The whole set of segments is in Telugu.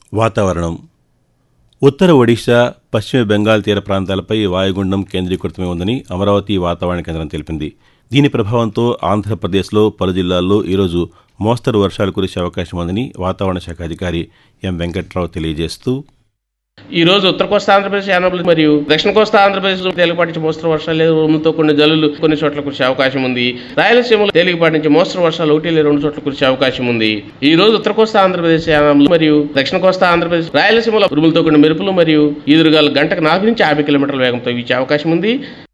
వాతావరణం ఉత్తర ఒడిశా పశ్చిమ బెంగాల్ తీర ప్రాంతాలపై వాయుగుండం కేంద్రీకృతమై ఉందని అమరావతి వాతావరణ కేంద్రం తెలిపింది దీని ప్రభావంతో ఆంధ్రప్రదేశ్లో పలు జిల్లాల్లో ఈరోజు మోస్తరు వర్షాలు కురిసే అవకాశం ఉందని వాతావరణ శాఖ అధికారి ఎం వెంకట్రావు తెలియజేస్తూ ఈ రోజు ఉత్తర కోస్తా ఆంధ్రప్రదేశ్ యానబుల్ మరియు దక్షిణ కోస్తా ఆంధ్రప్రదేశ్ లో తేలికపాటి నుంచి మోస్తరు వర్షాలు లేదా ఉరుములతో కొన్ని జల్లులు కొన్ని చోట్ల కురిసే అవకాశం ఉంది రాయలసీమలో తేలికపాటి నుంచి మోస్తరు వర్షాలు ఒకటి లేదా రెండు చోట్ల కురిసే అవకాశం ఉంది ఈ రోజు ఉత్తర కోస్తా ఆంధ్రప్రదేశ్ యానబుల్ మరియు దక్షిణ కోస్తా ఆంధ్రప్రదేశ్ రాయలసీమలో ఉరుములతో కొన్ని మెరుపులు మరియు ఈదురుగాలు గంటకు నలభై నుంచి యాభై కిలోమీటర్ల వేగంతో వీచే అవకాశం ఉంది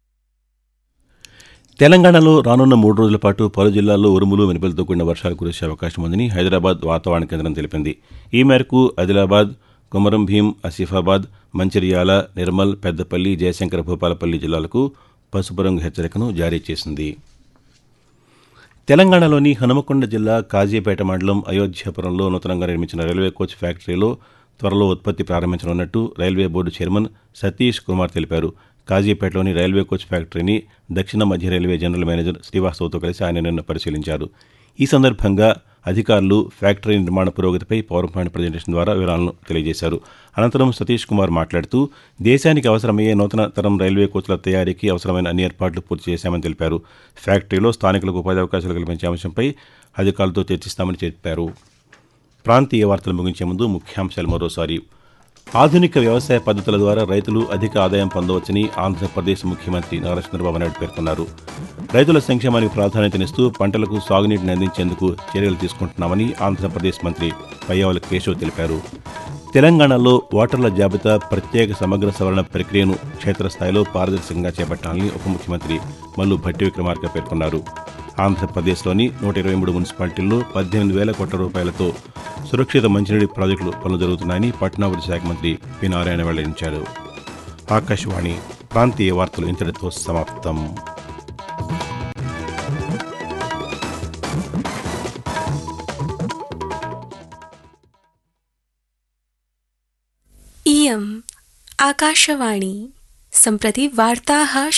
తెలంగాణలో రానున్న మూడు రోజుల పాటు పలు జిల్లాల్లో ఉరుములు మెరుపులతో కూడిన వర్షాలు కురిసే అవకాశం ఉందని హైదరాబాద్ వాతావరణ కేంద్రం తెలిపింది ఈ మేరకు ఆదిలాబాద్ కొమరం భీం ఆసిఫాబాద్ మంచిర్యాల నిర్మల్ పెద్దపల్లి జయశంకర భూపాలపల్లి జిల్లాలకు పసుపు రంగు హెచ్చరికను జారీ చేసింది తెలంగాణలోని హనుమకొండ జిల్లా కాజీపేట మండలం అయోధ్యాపురంలో నూతనంగా నిర్మించిన రైల్వే కోచ్ ఫ్యాక్టరీలో త్వరలో ఉత్పత్తి ప్రారంభించనున్నట్టు railway board chairman Satish Kumar తెలిపారు కాజీపేటలోని రైల్వే కోచ్ ఫ్యాక్టరీని దక్షిణ మధ్య రైల్వే జనరల్ మేనేజర్ శ్రీవాస్తవ్తో కలిసి ఆయన నిన్న పరిశీలించారు ఈ సందర్భంగా అధికారులు ఫ్యాక్టరీ నిర్మాణ పురోగతిపై పవర్ పాయింట్ ప్రజెంటేషన్ ద్వారా వివరాలను తెలియజేశారు అనంతరం సతీష్ కుమార్ మాట్లాడుతూ దేశానికి అవసరమయ్యే నూతన తరం రైల్వే కోచ్ల తయారీకి అవసరమైన అన్ని ఏర్పాట్లు పూర్తి చేశామని తెలిపారు ఫ్యాక్టరీలో స్థానికులకు ఉపాధి అవకాశాలు కల్పించే అంశంపై అధికారులతో చర్చిస్తామని చెప్పారు ప్రాంతీయ వార్తలు ముగించే ముందు ముఖ్యాంశాలు మరోసారి ఆధునిక వ్యవసాయ పద్ధతుల ద్వారా రైతులు అధిక ఆదాయం పొందవచ్చని ఆంధ్రప్రదేశ్ ముఖ్యమంత్రి నారా చంద్రబాబు నాయుడు పేర్కొన్నారు రైతుల సంక్షేమానికి ప్రాధాన్యతనిస్తూ పంటలకు సాగునీటిని అందించేందుకు చర్యలు తీసుకుంటున్నామని ఆంధ్రప్రదేశ్ మంత్రి పయ్యావుల కేశవ్ తెలిపారు తెలంగాణలో ఓటర్ల జాబితా ప్రత్యేక సమగ్ర సవరణ ప్రక్రియను క్షేత్రస్థాయిలో పారదర్శకంగా చేపట్టాలని ఉప ముఖ్యమంత్రి మల్లు భట్టి విక్రమార్క పేర్కొన్నారు ఆంధ్రప్రదేశ్లోని నూట ఇరవై మూడు మున్సిపాలిటీల్లో పద్దెనిమిది వేల కోట్ల రూపాయలతో సురక్షిత మంచినీటి ప్రాజెక్టులు పనులు జరుగుతున్నాయని పట్టణాభివృద్ధి శాఖ మంత్రి పి నారాయణ వెల్లడించారు ఆకాశవాణి ప్రాంతీయ వార్తలు ఇంతటితో సమాప్తం इयम् आकाशवाणी सम्प्रति वार्ताः